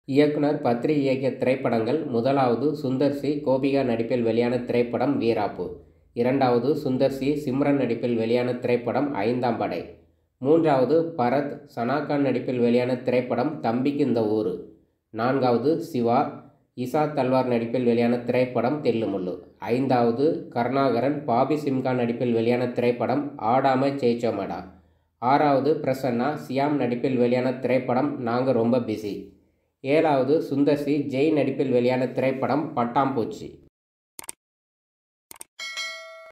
இயக்குனர் பத்ரி இயக்கிய திரைப்படங்கள் முதலாவது சுந்தர் சி கோபிகா நடிப்பில் வெளியான திரைப்படம் வீராப்பு இரண்டாவது சுந்தர் சி சிம்ரன் நடிப்பில் வெளியான திரைப்படம் ஐந்தாம் படை மூன்றாவது பரத் சனாகான் நடிப்பில் வெளியான திரைப்படம் தம்பிக்கு இந்த ஊரு நான்காவது சிவா இசா தல்வார் நடிப்பில் வெளியான திரைப்படம் தெல்லுமுள்ளு ஐந்தாவது கருணாகரன் பாபி சிம்கான் நடிப்பில் வெளியான திரைப்படம் ஆடாம ஜெயிச்சோமடா ஆறாவது பிரசன்னா சியாம் நடிப்பில் வெளியான திரைப்படம் நாங்கள் ரொம்ப பிஸி ஏழாவது சுந்தர்சி ஜெய் நடிப்பில் வெளியான திரைப்படம் பட்டாம்பூச்சி